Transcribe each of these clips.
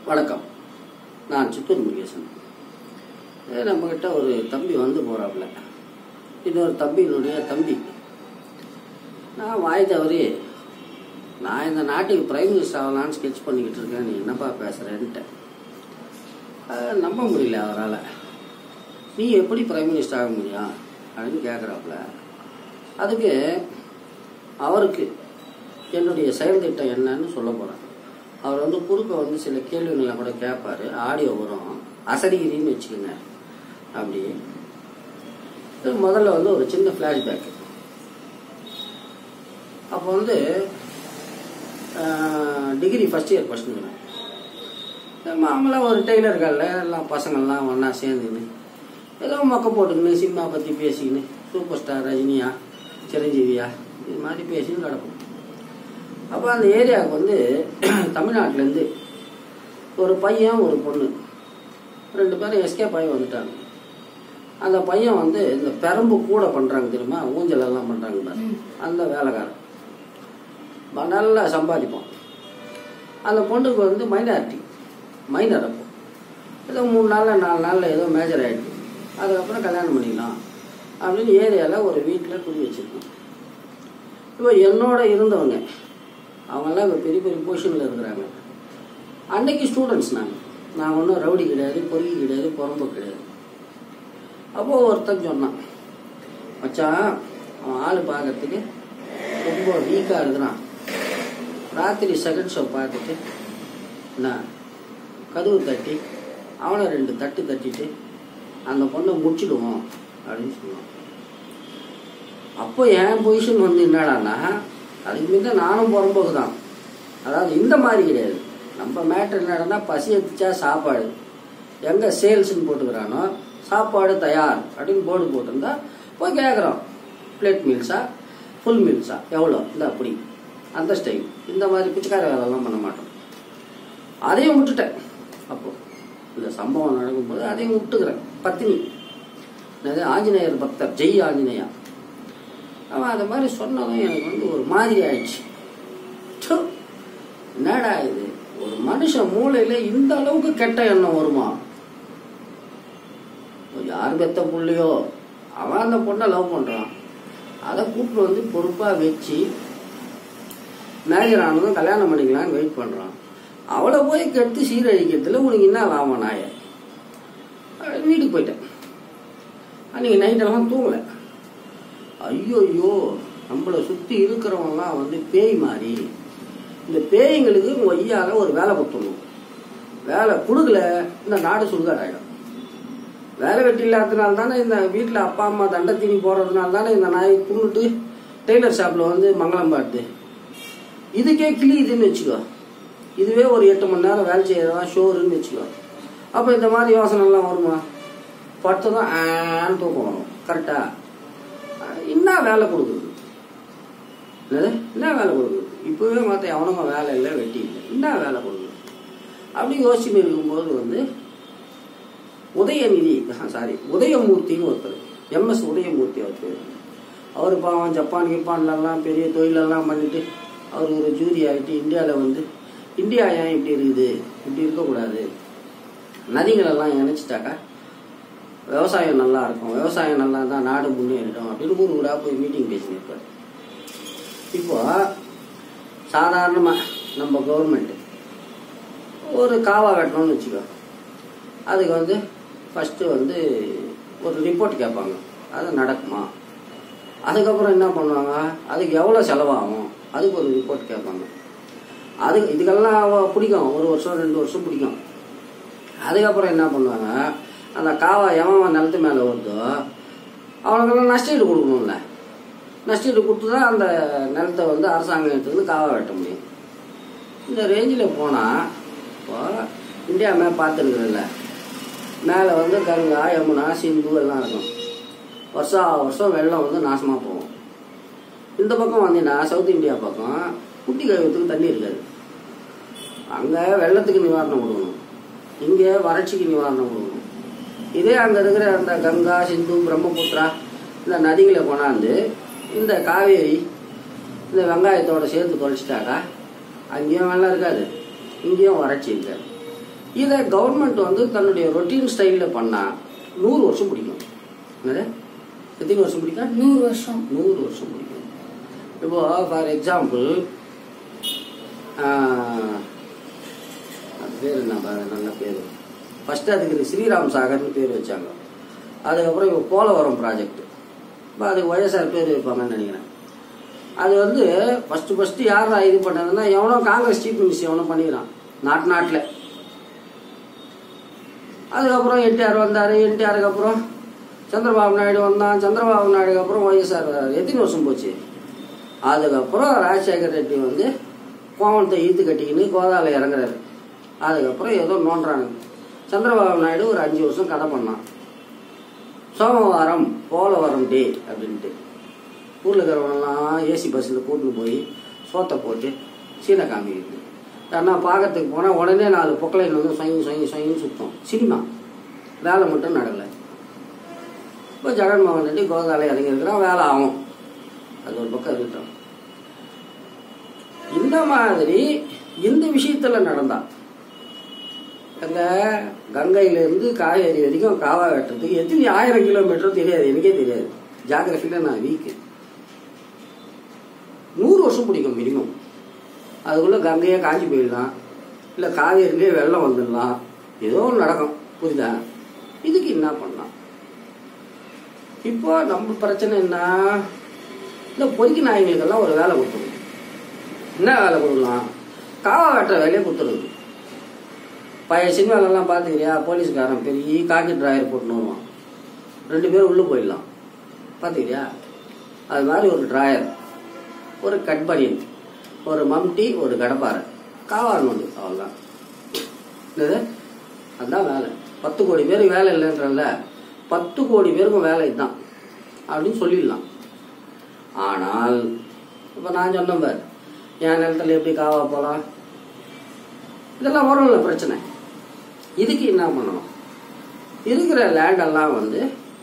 வணக்கம் நான் சித்தூர் முருகேசன் ஏ, நம்மக்கிட்ட ஒரு தம்பி வந்து போகிறாப்புல இன்னொரு தம்பியினுடைய தம்பி நான் வாய் தவறி நான் இந்த நாட்டுக்கு பிரைம் மினிஸ்டர் ஆகலான்னு ஸ்கெட்ச் பண்ணிக்கிட்டு இருக்கேன் நீ என்னப்பா பேசுகிறேன்ட்டு நம்ப முடியல அவரால் நீ எப்படி பிரைம் மினிஸ்டர் ஆக முடியும் அப்படின்னு கேட்குறாப்புல அதுக்கு அவருக்கு என்னுடைய செயல் திட்டம் என்னன்னு சொல்ல போகிறேன் அவர் வந்து குறுக்க வந்து சில கேள்விகளை கூட கேட்பாரு ஆடியோ வரும் அசடிகிரின்னு வச்சுக்கோங்க அப்படி இது முதல்ல வந்து ஒரு சின்ன ஃப்ளாஷ்பேக் அப்போ வந்து டிகிரி ஃபஸ்ட் இயர் படிச்சுக்கிறேன் மாமூலாக ஒரு டெய்லர் காலில் எல்லாம் பசங்கள்லாம் ஒன்றா சேர்ந்துன்னு ஏதோ மொக்க போட்டுக்கின்னு சினிமா பற்றி பேசிக்கின்னு சூப்பர் ஸ்டார் ரஜினியா சிரஞ்சீவியா இது மாதிரி பேசின்னு கிடக்கும் அப்போ அந்த ஏரியாவுக்கு வந்து தமிழ்நாட்டிலேருந்து ஒரு பையன் ஒரு பொண்ணு ரெண்டு பேரும் எஸ்கேப் ஆகி வந்துட்டாங்க அந்த பையன் வந்து இந்த பெரம்பு கூட பண்ணுறாங்க தெரியுமா ஊஞ்சல் எல்லாம் பண்ணுறாங்க பாரு அந்த வேலைக்காரன் ப- நல்லா சம்பாதிப்பான் அந்த பொண்ணுக்கு வந்து மைனாரிட்டி மைனர் அப்போ ஏதோ மூணு நாளில் நாலு நாளில் ஏதோ மேஜர் ஆகிடுச்சு அதுக்கப்புறம் கல்யாணம் பண்ணிக்கலாம் அப்படின்னு ஏரியாவில் ஒரு வீட்டில் குடி வச்சிருக்கோம் இப்போ என்னோட இருந்தவங்க அவங்கெல்லாம் இப்போ பெரிய பெரிய பொசிஷனில் இருக்கிறாங்க அன்னைக்கு ஸ்டூடெண்ட்ஸ் நாங்கள் நான் ஒன்றும் ரவுடி கிடையாது பொறுக்கி கிடையாது புறம்பு கிடையாது அப்போது ஒருத்தன் சொன்னான் மச்சான் அவன் ஆள் பார்க்கறதுக்கு ரொம்ப வீக்காக இருக்கிறான் ராத்திரி செகண்ட் ஷோ பார்த்துட்டு என்ன கதவு தட்டி அவனை ரெண்டு தட்டு தட்டிட்டு அந்த பொண்ணை முடிச்சிடுவோம் அப்படின்னு சொன்னான் அப்போ என் பொசிஷன் வந்து என்னடான்னா அதுக்கு முன்ன நானும் புறம்போக்கு தான் அதாவது இந்த மாதிரி கிடையாது நம்ம மேட்டர் என்னடனா பசி எடுத்துச்சா சாப்பாடு எங்கே சேல்ஸ்னு போட்டுக்கிறானோ சாப்பாடு தயார் அப்படின்னு போர்டு போட்டிருந்தா போய் கேட்குறோம் பிளேட் மீல்ஸா ஃபுல் மீல்ஸா எவ்வளோ இந்த அப்படி அந்த ஸ்டைல் இந்த மாதிரி பிச்சைக்கார வேலைலாம் பண்ண மாட்டோம் அதையும் விட்டுட்டேன் அப்போ இந்த சம்பவம் நடக்கும்போது அதையும் விட்டுக்கிறேன் பத்தினி என்னது ஆஞ்சநேயர் பக்தர் ஜெய் ஆஞ்சநேயா அவன் அந்த மாதிரி சொன்னதும் எனக்கு வந்து ஒரு மாதிரி ஆயிடுச்சு ச்சோ, என்னடா இது ஒரு மனுஷன் மூளையில இந்த அளவுக்கு கெட்ட எண்ணம் வருமா யார் பெத்த புள்ளையோ அவன் அந்த பொண்ணை லவ் பண்றான் அதை கூப்பிட்டு வந்து பொறுப்பா வச்சு மேஜர் ஆனதும் கல்யாணம் பண்ணிக்கலாம்னு வெயிட் பண்றான் அவளை போய் கெடுத்து சீரழிக்கிறதுல உனக்கு என்ன லாபம் நாய வீட்டுக்கு போயிட்டேன் அன்னைக்கு நைட்டெல்லாம் தூங்கலை ஐயோ ஐயோ நம்மளை சுற்றி இருக்கிறவங்கலாம் வந்து பேய் மாதிரி இந்த பேய்ங்களுக்கு ஒய்யால ஒரு வேலை கொடுத்துடணும் வேலை கொடுக்கல இந்த நாடு சுடுகாடாயிடும் வேலை வெட்டி இல்லாததுனால தானே இந்த வீட்டில் அப்பா அம்மா தண்டை தீனி போடுறதுனால தானே இந்த நாய் துண்ணுட்டு டெய்லர் ஷாப்பில் வந்து மங்களம் பாட்டு இதுக்கே கிளியுதுன்னு வச்சுக்கோ இதுவே ஒரு எட்டு மணி நேரம் வேலை செய்யறதா ஷோருன்னு வச்சுக்கோ அப்போ இந்த மாதிரி யோசனைலாம் வருமா படுத்து தான் ஆன்னு தூக்கம் வரும் கரெக்டா என்ன வேலை கொடுக்குது என்னது என்ன வேலை கொடுக்குது இப்போவே மற்ற எவனுங்க வேலை இல்லை வெட்டி இல்லை என்ன வேலை கொடுக்குது அப்படி யோசிச்சுன்னு இருக்கும்போது வந்து உதயநிதி சாரி உதயமூர்த்தின்னு ஒருத்தர் எம்எஸ் உதயமூர்த்தி அவர் பேர் அவர் பாவம் ஜப்பான் கிப்பான்லலாம் பெரிய தொழிலெல்லாம் பண்ணிட்டு அவர் ஒரு ஜூரி ஆகிட்டு இந்தியாவில் வந்து இந்தியா ஏன் இப்படி இருக்குது இப்படி இருக்கக்கூடாது நதிகளெல்லாம் இணைச்சிட்டாக்கா விவசாயம் நல்லா இருக்கும் விவசாயம் நல்லா இருந்தால் நாடு முன்னேறிடும் அப்படின்னு ஊர் ஊராக போய் மீட்டிங் பேசினிருப்பார் இப்போ சாதாரணமாக நம்ம கவர்மெண்ட் ஒரு காவா வெட்டணும்னு வச்சுக்கோ அதுக்கு வந்து ஃபஸ்ட்டு வந்து ஒரு ரிப்போர்ட் கேட்பாங்க அது நடக்குமா அதுக்கப்புறம் என்ன பண்ணுவாங்க அதுக்கு எவ்வளோ செலவாகும் அதுக்கு ஒரு ரிப்போர்ட் கேட்பாங்க அது இதுக்கெல்லாம் அவ- பிடிக்கும் ஒரு வருஷம் ரெண்டு வருஷம் பிடிக்கும் அதுக்கப்புறம் என்ன பண்ணுவாங்க அந்த காவா எவன் நிலத்து மேலே வருதோ அவனுக்கெல்லாம் நஷ்டீடு கொடுக்கணும்ல நஷ்டீடு கொடுத்து தான் அந்த நிலத்தை வந்து அரசாங்கம் எடுத்துருந்து காவா வெட்ட முடியும் இந்த ரேஞ்சில் போனால் இப்போ இந்தியா மேப் பார்த்துருக்குறதில்ல மேலே வந்து கங்கா யமுனா சிந்து எல்லாம் இருக்கும் வருஷா வருஷம் வெள்ளம் வந்து நாசமாக போகும் இந்த பக்கம் வந்தீங்கன்னா சவுத் இந்தியா பக்கம் குட்டி கழுவத்துக்கு தண்ணி இருக்காது அங்கே வெள்ளத்துக்கு நிவாரணம் கொடுக்கணும் இங்கே வறட்சிக்கு நிவாரணம் கொடுக்கணும் இதே அங்கே இருக்கிற அந்த கங்கா சிந்து பிரம்மபுத்திரா இந்த நதிகளை கொண்டாந்து இந்த காவேரி இந்த வெங்காயத்தோட சேர்த்து தொலைச்சிட்டாக்கா அங்கேயும் வெள்ளம் இருக்காது இங்கேயும் வறட்சி இருக்காது இதை கவர்மெண்ட் வந்து தன்னுடைய ரொட்டீன் ஸ்டைலில் பண்ணால் நூறு வருஷம் பிடிக்கும் என்னது எத்தனை வருஷம் பிடிக்கும் நூறு வருஷம் நூறு வருஷம் பிடிக்கும் இப்போ ஃபார் எக்ஸாம்பிள் அது பேர் என்ன பாரு, நல்ல பேர் ஃபர்ஸ்ட் அதுக்கு ஸ்ரீராம் சாகர்னு பேர் வச்சாங்க அதுக்கப்புறம் இப்போ போலவரம் ப்ராஜெக்ட் இப்போ அதுக்கு ஒய்எஸ்ஆர் பேர் வைப்பாங்கன்னு நினைக்கிறேன் அது வந்து ஃபஸ்ட்டு ஃபஸ்ட்டு யார் இது பண்ணதுன்னா எவனோ காங்கிரஸ் சீஃப் மினிஸ்டர் எவனோ பண்ணிக்கிறான் நாட்டு நாட்டில் அதுக்கப்புறம் என்டிஆர் வந்தார் என்டிஆருக்கு அப்புறம் சந்திரபாபு நாயுடு வந்தான் சந்திரபாபு நாயுடுக்கு அப்புறம் ஒய்எஸ்ஆர் வராரு எத்தனை வருஷம் போச்சு அதுக்கப்புறம் ராஜசேகர் ரெட்டி வந்து கோவணத்தை ஈத்து கட்டிக்கின்னு கோதாவில் இறங்குறாரு அதுக்கப்புறம் ஏதோ நோண்டுறாங்க சந்திரபாபு நாயுடு ஒரு அஞ்சு வருஷம் கதை பண்ணான் சோமவாரம் போலவரம் டே அப்படின்ட்டு ஊரில் இருக்கிறவங்கலாம் ஏசி பஸ்ஸில் கூட்டின்னு போய் சோத்தை போட்டு சீனை காமிக்கிறது ஏன்னா பார்க்கறதுக்கு போனால் உடனே நாலு பொக்கலைன் வந்து சொங்கி சொங்கி சொங்கின்னு சுத்தம் சினிமா வேலை மட்டும் நடக்கலை இப்போ ஜெகன்மோகன் ரெட்டி கோதாவில் இறங்கியிருக்கிறான் வேலை ஆகும் அது ஒரு பக்கம் இருக்கட்டும் இந்த மாதிரி இந்த விஷயத்துல நடந்தா அங்க கங்கையிலேருந்து காவேரி வரைக்கும் காவா வெட்டுறதுக்கு எத்தனை ஆயிரம் கிலோமீட்டர் தெரியாது எனக்கே தெரியாது ஜாகிரபியில் நான் வீக்கு நூறு வருஷம் பிடிக்கும் மினிமம் அதுக்குள்ள கங்கையே காஞ்சி போயிடலாம் இல்லை காவேரியிலே வெள்ளம் வந்துடலாம் ஏதோ ஒன்று நடக்கும் புரியுதா இதுக்கு என்ன பண்ணலாம் இப்போ நம்ம பிரச்சனை என்ன இந்த பொறுக்கி நாய்களுக்கெல்லாம் ஒரு வேலை கொடுத்துருவோம் என்ன வேலை கொடுக்கலாம் காவா வெட்டுற வேலையை கொடுத்துருது பழைய சினிமாலெல்லாம் பார்த்துக்கிறியா போலீஸ்காரன் பெரிய காக்கி டிராயர் போட்டுன்னு வருவான் ரெண்டு பேரும் உள்ளே போயிடலாம் பார்த்துக்கிறியா அது மாதிரி ஒரு டிராயர் ஒரு கட் பனியன் ஒரு மம்டி ஒரு கடப்பாரை காவான் உண்டு அவ்வளோதான் என்னது அதுதான் வேலை பத்து கோடி பேருக்கு வேலை இல்லைன்றல்ல பத்து கோடி பேருக்கும் வேலை இதுதான் அப்படின்னு சொல்லிடலாம் ஆனால் இப்போ நான் சொன்னேன் பார் என் நிலத்துல எப்படி காவா போகலாம் இதெல்லாம் வரும்ல பிரச்சனை இதுக்கு என்ன பண்ணணும் இருக்கிற லேண்டெல்லாம் வந்து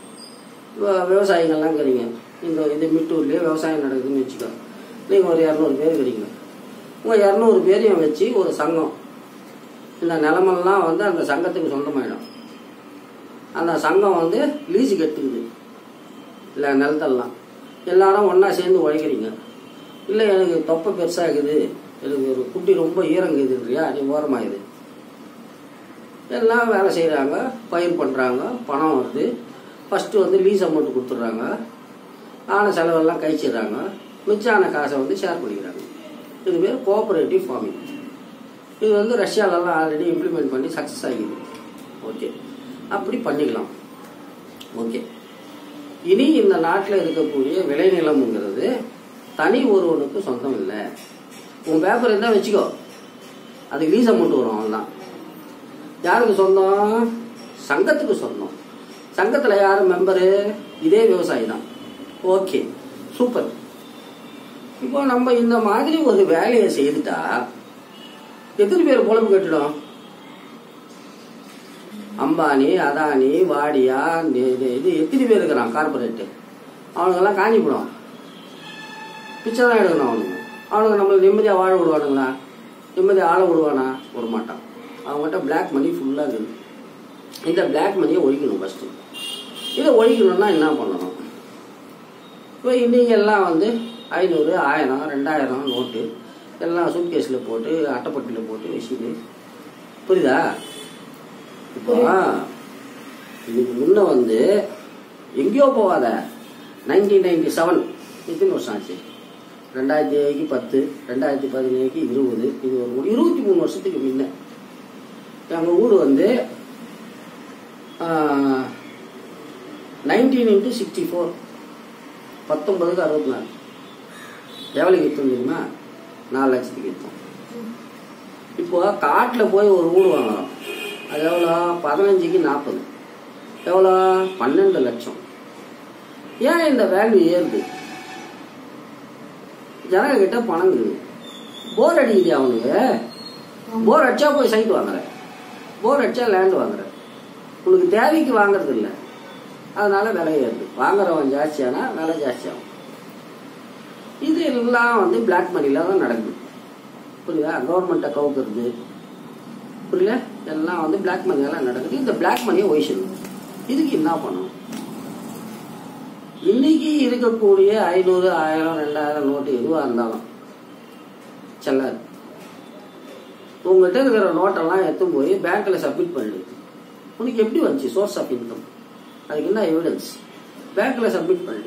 வ- விவசாயிகள்லாம் இருக்கிறீங்க இந்த இது மிட்டூர்லேயே விவசாயம் நடக்குதுன்னு வச்சுக்கோ நீங்கள் ஒரு இரநூறு பேர் இருக்கிறீங்க உங்கள் இரநூறு பேரையும் வச்சு ஒரு சங்கம் இந்த நிலமெல்லாம் வந்து அந்த சங்கத்துக்கு சொந்தமாயிடும் அந்த சங்கம் வந்து லீஸுக்கு எடுத்துக்குது இல்லை நிலத்தெல்லாம் எல்லாரும் ஒன்றா சேர்ந்து உழைக்கிறீங்க இல்லை எனக்கு தொப்பை பெருசாகுது எனக்கு ஒரு குட்டி ரொம்ப ஈரங்குதுன்றியா நீ ஓரமாகுது எல்லாம் வேலை செய்கிறாங்க பயிர் பண்ணுறாங்க பணம் வருது ஃபஸ்ட்டு வந்து லீஸ் அமௌண்ட் கொடுத்துட்றாங்க ஆன செலவெல்லாம் கழிச்சிடுறாங்க மிச்சான காசை வந்து ஷேர் பண்ணிக்கிறாங்க இது பேர் கோஆபரேட்டிவ் ஃபார்மிங் இது வந்து ரஷ்யாலெல்லாம் ஆல்ரெடி இம்ப்ளிமெண்ட் பண்ணி சக்ஸஸ் ஆகிடுது ஓகே அப்படி பண்ணிக்கலாம் ஓகே இனி இந்த நாட்டில் இருக்கக்கூடிய விளைநிலம்ங்கிறது தனி ஒருவனுக்கு சொந்தம் இல்லை உன் பேப்பர் இருந்தால் வச்சுக்கோ அதுக்கு லீஸ் அமௌண்ட் வரும் அவன்தான் யாருக்கு சொந்தம் சங்கத்துக்கு சொந்தம் சங்கத்தில் யார் மெம்பரு இதே விவசாயி தான் ஓகே சூப்பர் இப்போ நம்ம இந்த மாதிரி ஒரு வேலையை செய்துட்டா எத்தனை பேர் பொழப்பு கட்டிடும் அம்பானி அதானி வாடியா இந்த இது இது எத்தனை பேர் இருக்கிறான் கார்பரேட்டு அவனுங்கெல்லாம் காஞ்சி போடும் பிச்சை தான் எடுக்கணும் அவனுங்க அவனுங்க நம்மளை நிம்மதியாக வாழ விடுவானுங்களா நிம்மதியாக ஆள விடுவானா விட மாட்டான் அவங்ககிட்ட பிளாக் மணி ஃபுல்லாக இருக்குது இந்த பிளாக் மணியை ஒழிக்கணும் ஃபஸ்ட்டு இதை ஒழிக்கணும்னா என்ன பண்ணணும் இப்போ இன்னைக்கு எல்லாம் வந்து ஐநூறு ஆயிரம் ரெண்டாயிரம் நோட்டு எல்லாம் சூட்கேஸில் போட்டு அட்டைப்பட்டியில் போட்டு வச்சுட்டு புரியுதா இப்போ இதுக்கு முன்ன வந்து எங்கேயோ போகாத நைன்டீன் நைன்டி செவன் எத்தனை வருஷம் ஆச்சு ரெண்டாயிரத்தி ஏழுக்கு பத்து ரெண்டாயிரத்தி பதினேழுக்கு இருபது இது ஒரு மூணு- இருபத்தி மூணு வருஷத்துக்கு முன்ன எங்கள் ஊர் வந்து நைன்டீன் இன்ட்டு சிக்ஸ்டி ஃபோர் பத்தொன்பதுக்கு அறுபத்தி நாலு எவ்வளோக்கு விற்றோம் தெரியுமா நாலு லட்சத்துக்கு விற்றோம் இப்போ காட்டில் போய் ஒரு வீடு வாங்குறோம் அது எவ்வளோ பதினஞ்சுக்கு நாற்பது எவ்வளோ பன்னெண்டு லட்சம் ஏன் இந்த வேல்யூ ஏறுது ஜனங்க கிட்ட பணம் இருக்குது போர் அடிக்குது அவனுக்கு போர் அடிச்சா போய் சைட் வாங்குற போர் அடிச்சா லேண்ட் வாங்குற உனக்கு தேவைக்கு வாங்குறது இல்லை அதனால விலை ஏறுது வாங்குறவன் ஜாஸ்தியானா விலை ஜாஸ்தியாகும் இது எல்லாம் வந்து பிளாக் மணில தான் நடக்குது புரியுதா கவர்மெண்ட்டை கவுக்குறது புரியல எல்லாம் வந்து பிளாக் மணி எல்லாம் நடக்குது இந்த பிளாக் மணியை ஒழிச்சிடணும் இதுக்கு என்ன பண்ணணும் இன்னைக்கு இருக்கக்கூடிய ஐநூறு ஆயிரம் ரெண்டாயிரம் நோட்டு எதுவாக இருந்தாலும் செல்லாது உங்ககிட்ட இருக்கிற நோட்டெல்லாம் எடுத்து போய் பேங்க்ல சப்மிட் பண்ணிடு உனக்கு எப்படி வந்துச்சு சோர்ஸ் ஆஃப் இன்கம் அதுக்கு என்ன எவிடன்ஸ் பேங்க்ல சப்மிட் பண்ணிடு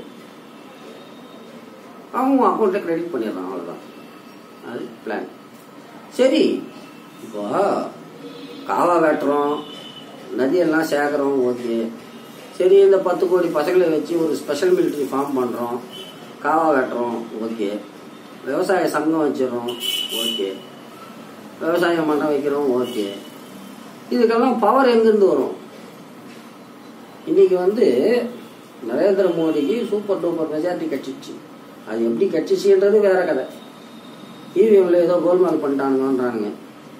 அவங்க அக்கௌண்ட்டை கிரெடிட் பண்ணிடுறான் அவ்வளோதான் அது பிளான் சரி இப்போ காவா வெட்டுறோம் நதியெல்லாம் சேர்க்குறோம் ஓகே சரி இந்த பத்து கோடி பசங்களை வச்சு ஒரு ஸ்பெஷல் மிலிட்ரி ஃபார்ம் பண்ணுறோம் காவா வெட்டுறோம் ஓகே விவசாய சங்கம் வச்சிடறோம் ஓகே விவசாயம் பண்ண வைக்கிறோம் ஓகே இதுக்கெல்லாம் பவர் எங்கேருந்து வரும் இன்னைக்கு வந்து நரேந்திர மோடிக்கு சூப்பர் டூப்பர் மெஜாரிட்டி கட்சிச்சு அது எப்படி கட்சிச்சுன்றது வேற கதை இவிஎம்ல ஏதோ கோல்மால் பண்ணிட்டானுங்கன்றானுங்க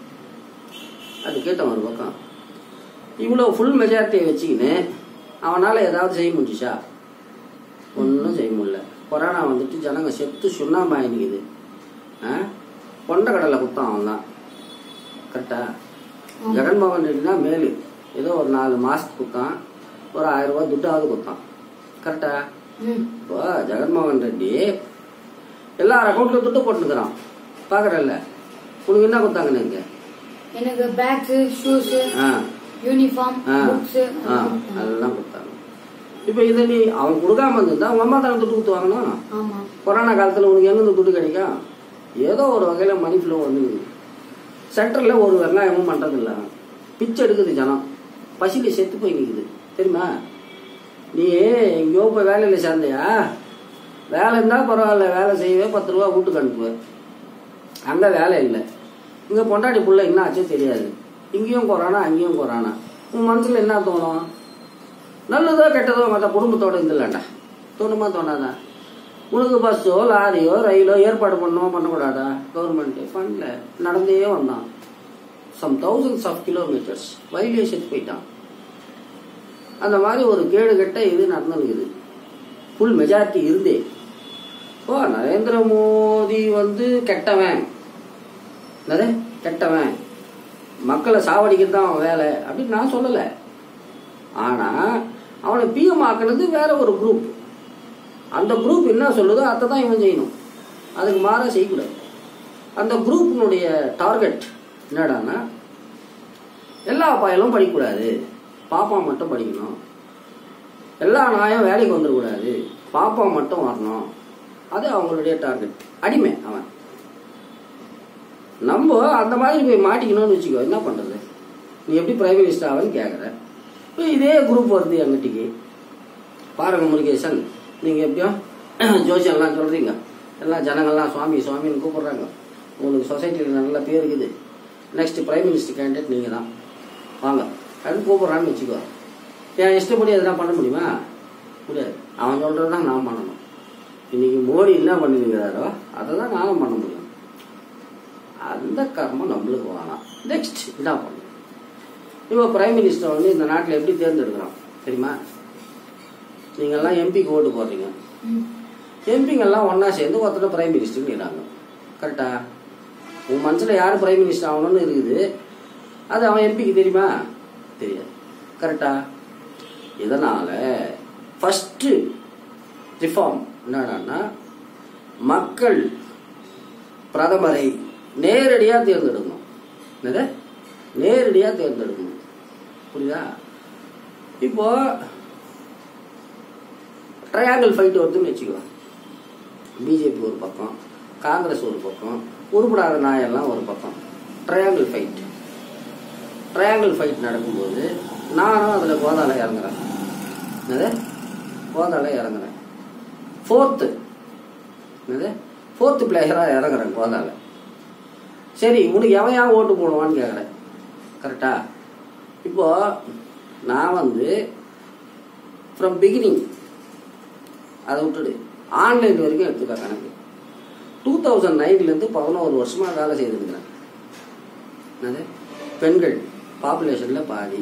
அது கேட்டோம் ஒரு பக்கம் இவ்வளோ ஃபுல் மெஜாரிட்டியை வச்சுக்கின்னு அவனால் ஏதாவது செய்ய முடிஞ்சுச்சா ஒன்றும் செய்ய முடியல கொரோனா வந்துட்டு ஜனங்க செத்து சுண்ணாம்பாய் நிற்குது ஆ கொண்ட கடலை குத்தான் அவன் தான் கரெக்டா ஜெகன்மோகன் ரெட்டினா மேலு ஏதோ ஒரு நாலு மாசத்துக்கு குத்தான் ஒரு ஆயிரம் ரூபாய் துட்டாவது குத்தான் கரெக்டா ம். இப்போ ஜெகன்மோகன் ரெட்டி எல்லார் அக்கௌண்ட்ல துட்டு போட்டுக்கிறான் பாக்குறல்ல உனக்கு என்ன கொடுத்தாங்க நீங்க எனக்கு bags shoes ah uniform ah books ah அதெல்லாம் கொடுத்தாங்க இப்போ இதை நீ அவன் கொடுக்காம இருந்திருந்தா உங்க அம்மா தானே துட்டு கொடுத்து வாங்கணும் ஆமா கொரோனா காலத்தில் உனக்கு எங்க துட்டு கிடைக்கும் ஏதோ ஒரு வகையில் மணி ஃப்ளோ வந்துக்குது சென்டரில் ஒரு வெங்காயமும் பண்ணுறதில்ல பிச்சை எடுக்குது ஜனம் பசியில் செத்து போய் நிற்குது தெரியுமா நீ எங்கேயோ போய் வேலையில் சேர்ந்தியா வேலை இருந்தால் பரவாயில்ல வேலை செய்யவே பத்து ரூபா வீட்டுக்கு அனுப்புவேன் அங்கே வேலை இல்லை இங்கே பொண்டாட்டி புள்ள என்ன ஆச்சோ தெரியாது இங்கேயும் கொரோனா அங்கேயும் கொரோனா உன் மனசில் என்ன தோணும் நல்லதோ கெட்டதோ மற்ற குடும்பத்தோட இருந்துலண்டா தோணுமா தோணாதா உனக்கு பஸ்ஸோ லாரியோ ரயிலோ ஏற்பாடு பண்ணோம் பண்ணக்கூடாதா கவர்மெண்ட் பண்ணல நடந்தே வந்தான் சம் தௌசண்ட்ஸ் ஆஃப் கிலோமீட்டர்ஸ் வயலே செத்து போயிட்டான் அந்த மாதிரி ஒரு கேடு கெட்ட இது நடந்துருக்குது ஃபுல் மெஜாரிட்டி இருந்தே ஓ நரேந்திர மோடி வந்து கெட்டவன் என்னது கெட்டவன் மக்களை சாவடிக்கிறது தான் அவன் வேலை அப்படின்னு நான் சொல்லலை ஆனா அவனை பிஎம் ஆக்குனது வேற ஒரு குரூப் அந்த குரூப் என்ன சொல்லுதோ அதை தான் இவன் செய்யணும் அதுக்கு மாற செய்யக்கூடாது அந்த குரூப்பினுடைய டார்கெட் என்னடான்னா எல்லா பயலும் படிக்கக்கூடாது பாப்பா மட்டும் படிக்கணும் எல்லா நாயும் வேலைக்கு வந்துடக்கூடாது பாப்பா மட்டும் வரணும் அது அவங்களுடைய டார்கெட் அடிமை அவன் நம்ம அந்த மாதிரி போய் மாட்டிக்கணும்னு வச்சுக்கோ என்ன பண்றது நீ எப்படி பிரைம் மினிஸ்டர் ஆவன்னு கேட்குற இப்போ இதே குரூப் வருது எங்கிட்டிக்கு பாருங்க முருகேசன் நீங்கள் எப்படியும் ஜோசியம்லாம் சொல்கிறீங்க எல்லாம் ஜனங்கள்லாம் சுவாமி சுவாமின்னு கூப்பிடுறாங்க உங்களுக்கு சொசைட்டியில் நல்ல பேர் இருக்குது நெக்ஸ்ட் பிரைம் மினிஸ்டர் கேண்டிடேட் நீங்கள் தான் வாங்க அப்படின்னு கூப்பிட்றான்னு வச்சுக்கோ என் இஷ்டப்படி எதனா பண்ண முடியுமா முடியாது அவன் சொல்கிறது தான் நான் பண்ணணும் இன்னைக்கு மோடி என்ன பண்ணிருக்கிறாரோ அதை தான் நானும் பண்ண முடியும் அந்த கர்மம் நம்மளுக்கு வேணாம் நெக்ஸ்ட் என்ன பண்ணணும் இப்போ பிரைம் மினிஸ்டர் வந்து இந்த நாட்டில் எப்படி தேர்ந்தெடுக்கிறோம் தெரியுமா நீங்கள்லாம் எம்பிக்கு ஓட்டு போடுறீங்க ம். எம்பிங்கெல்லாம் ஒன்றா சேர்ந்து ஒருத்தர் பிரைம் மினிஸ்டர்னு இடாங்க கரெக்டா உன் மனசில் யார் பிரைம் மினிஸ்டர் ஆகணும்னு இருக்குது அது அவன் எம்பிக்கு தெரியுமா தெரியாது கரெக்டா இதனால ஃபஸ்ட்டு ரிஃபார்ம் என்னடான்னா மக்கள் பிரதமரை நேரடியாக தேர்ந்தெடுக்கணும் என்னது நேரடியாக தேர்ந்தெடுக்கணும் புரியுதா இப்போ ட்ரையாங்கிள் ஃபைட் வருதுன்னு வச்சுக்கோ பிஜேபி ஒரு பக்கம் காங்கிரஸ் ஒரு பக்கம் உருப்படாத நாயெல்லாம் ஒரு பக்கம் ட்ரையாங்கிள் ஃபைட் ட்ரையாங்கிள் ஃபைட் நடக்கும்போது நானும் அதில் கோதால இறங்குறேன் என்னது கோதால இறங்குறேன் ஃபோர்த்து என்னது ஃபோர்த்து பிளேயராக இறங்குறேன் கோதால சரி உனக்கு எவன் ஏன் ஓட்டு போடுவான்னு கேட்குறேன் கரெக்டா இப்போ நான் வந்து ஃப்ரம் பிகினிங் அதை விட்டுடு ஆன்லைன் வரைக்கும் எடுத்துக்க கணக்கு டூ தௌசண்ட் நைன்லேருந்து பதினோரு வருஷமாக வேலை செய்திருக்கிறேன் என்னது பெண்கள் பாப்புலேஷனில் பாதி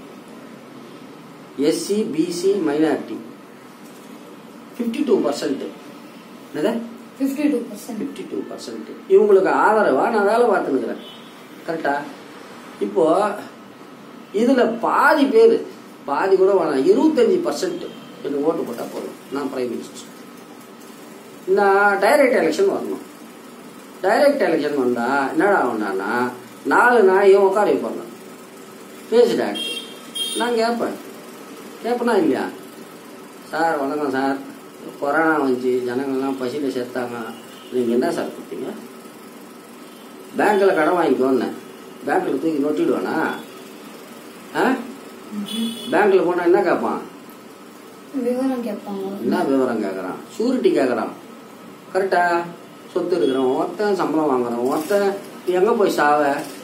SC BC minority fifty two percent என்னது 52% ஃபிஃப்டி டூ பர்சன்ட் இவங்களுக்கு ஆதரவாக நான் வேலை பார்த்துனுக்குறேன் கரெக்டா இப்போ இதுல பாதி பேர் பாதி கூட வேணாம் இருபத்தஞ்சி பர்சன்ட் எனக்கு ஓட்டு போட்டா போதும் நான் பிரைம் மினிஸ்டர் நான் டைரக்ட் எலெக்ஷன் வரணும் டைரக்ட் எலெக்ஷன் வந்தா என்னடா ஆகும்னா நாலு நாயும் உட்கார வைப்பாங்க பேசிட்டாங்க நான் கேட்பேன் கேட்பனா இல்லையா சார் வணக்கம் சார் கொரோனா வந்துச்சு ஜனங்கள்லாம் பசியில் செத்தாங்க நீங்கள் என்ன சார் கொடுத்தீங்க பேங்க்கில் கடன் வாங்கிக்கோன்னு பேங்க்கில் தூக்கி நொட்டிடுவானா ஆ பேங்க்கில் போனால் என்ன கேட்பான் விவரம் கேட்பாங்க என்ன விவரம் கேட்குறான் ஷூரிட்டி கேட்குறான் கரெக்டா சொத்து இருக்கிறவன் ஒருத்தன் சம்பளம் வாங்குறான் ஒருத்தன் எங்கே போய் சாவ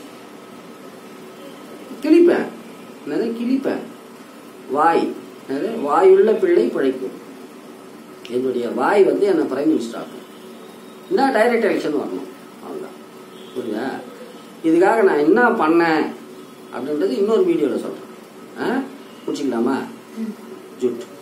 கிழிப்பேன் என்னது கிழிப்பேன் வாய் என்னது வாயுள்ள பிள்ளை பிழைக்கும் என்னுடைய வாய் வந்து என்னை பிரைம் மினிஸ்டர் ஆகும் என்ன டைரக்ட் எலெக்ஷன் வரணும் அவ்வளோதான் புரியுதா இதுக்காக நான் என்ன பண்ணேன் அப்படின்றது இன்னொரு வீடியோவில் சொல்கிறேன் ஆ முடிச்சுக்கலாமா ஜுட்